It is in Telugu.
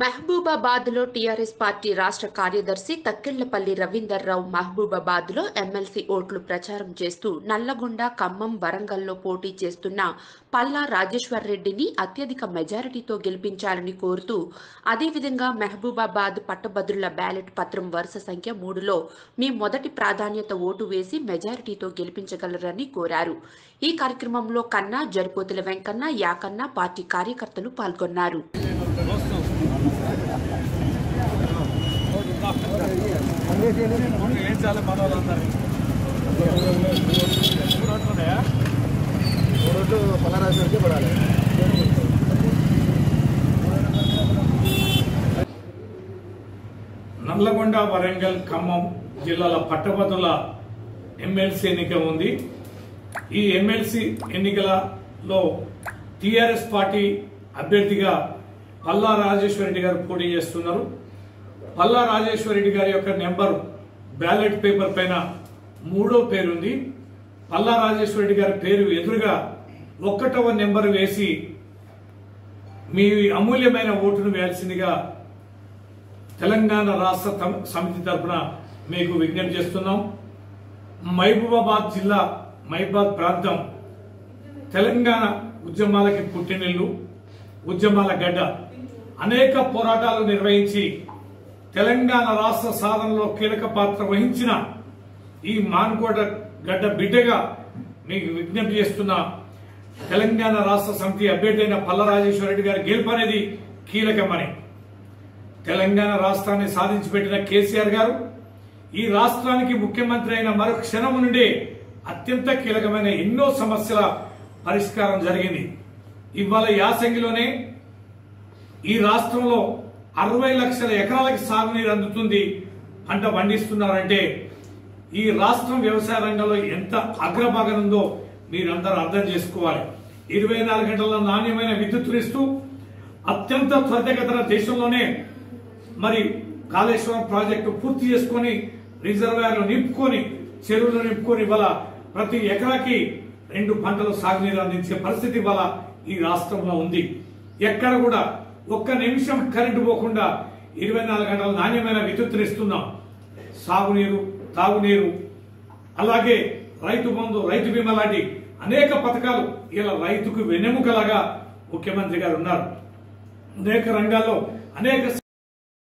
మహబూబాబాద్ లో టీఆర్ఎస్ పార్టీ రాష్ట్ర కార్యదర్శి తక్కిళ్లపల్లి రవీందర్ రావు మహబూబాబాద్ లో ఎమ్మెల్సీ ఓట్లు ప్రచారం చేస్తూ నల్లగొండ ఖమ్మం వరంగల్లో పోటీ చేస్తున్న పల్లా రాజేశ్వర్ రెడ్డిని అత్యధిక మెజారిటీతో గెలిపించాలని కోరుతూ అదేవిధంగా మహబూబాబాద్ పట్టభద్రుల బ్యాలెట్ పత్రం వరుస సంఖ్య మూడులో మీ మొదటి ప్రాధాన్యత ఓటు వేసి మెజారిటీతో గెలిపించగలరని కోరారు ఈ కార్యక్రమంలో కన్నా జరిపోతుల వెంకన్న యాకన్న పార్టీ కార్యకర్తలు పాల్గొన్నారు ఏం చాలా మనవాళ్ళందరూ చూడట్లున్నాయా రోడ్డు పలారాజుకి పడాలి నల్లగొండ వరంగల్ ఖమ్మం జిల్లాల పట్టభద్రుల ఎమ్మెల్సీ ఎన్నిక ఉంది ఈ ఎమ్మెల్సీ ఎన్నికలలో టిఆర్ఎస్ పార్టీ అభ్యర్థిగా పల్లా రాజేశ్వరరెడ్డి గారు పోటీ చేస్తున్నారు పల్లా రాజేశ్వరరెడ్డి గారి యొక్క నెంబర్ బ్యాలెట్ పేపర్ పైన మూడో పేరుంది పల్లా రాజేశ్వరరెడ్డి గారి పేరు ఎదురుగా ఒక్కటవ నెంబర్ వేసి మీ అమూల్యమైన ఓటును వేయాల్సిందిగా తెలంగాణ రాష్ట్ర తమ- సమితి తరఫున మీకు విజ్ఞప్తి చేస్తున్నాం మహబూబాబాద్ జిల్లా మహబూబాద్ ప్రాంతం తెలంగాణ ఉద్యమాలకి పుట్టినిల్లు ఉద్యమాల గడ్డ అనేక పోరాటాలు నిర్వహించి తెలంగాణ రాష్ట్ర సాధనలో కీలక పాత్ర వహించిన ఈ మాన్కోట గడ్డ బిడ్డగా మీకు విజ్ఞప్తి చేస్తున్న తెలంగాణ రాష్ట్ర సమితి అభ్యర్థి అయిన పల్లరాజేశ్వర రెడ్డి గారి గెలుపు అనేది కీలకమని తెలంగాణ రాష్ట్రాన్ని సాధించి పెట్టిన కేసీఆర్ గారు ఈ రాష్ట్రానికి ముఖ్యమంత్రి అయిన మరో క్షణం నుండే అత్యంత కీలకమైన ఎన్నో సమస్యల పరిష్కారం జరిగింది ఇవాళ యాసంగిలోనే ఈ రాష్ట్రంలో అరవై లక్షల ఎకరాలకి సాగునీరు అందుతుంది పంట పండిస్తున్నారంటే ఈ రాష్ట్రం వ్యవసాయ రంగంలో ఎంత అగ్రభాగం ఉందో మీరందరూ అర్థం చేసుకోవాలి ఇరవై నాలుగు గంటల నాణ్యమైన విద్యుత్తునిస్తూ అత్యంత త్వరితగతిన దేశంలోనే మరి కాళేశ్వరం ప్రాజెక్టు పూర్తి చేసుకొని రిజర్వాయర్లు నింపుకొని చెరువులు నింపుకొని ఇవాళ ప్రతి ఎకరాకి రెండు పంటలు సాగునీరు అందించే పరిస్థితి ఇవాళ ఈ రాష్ట్రంలో ఉంది ఎక్కడ కూడా ఒక్క నిమిషం కరెంటు పోకుండా ఇరవై నాలుగు గంటల నాణ్యమైన విద్యుత్తునిస్తున్నాం సాగునీరు తాగునీరు అలాగే రైతు బంధు రైతు బీమా లాంటి అనేక పథకాలు ఇలా రైతుకు వెన్నెముకలాగా ముఖ్యమంత్రి గారు ఉన్నారు అనేక రంగాల్లో అనేక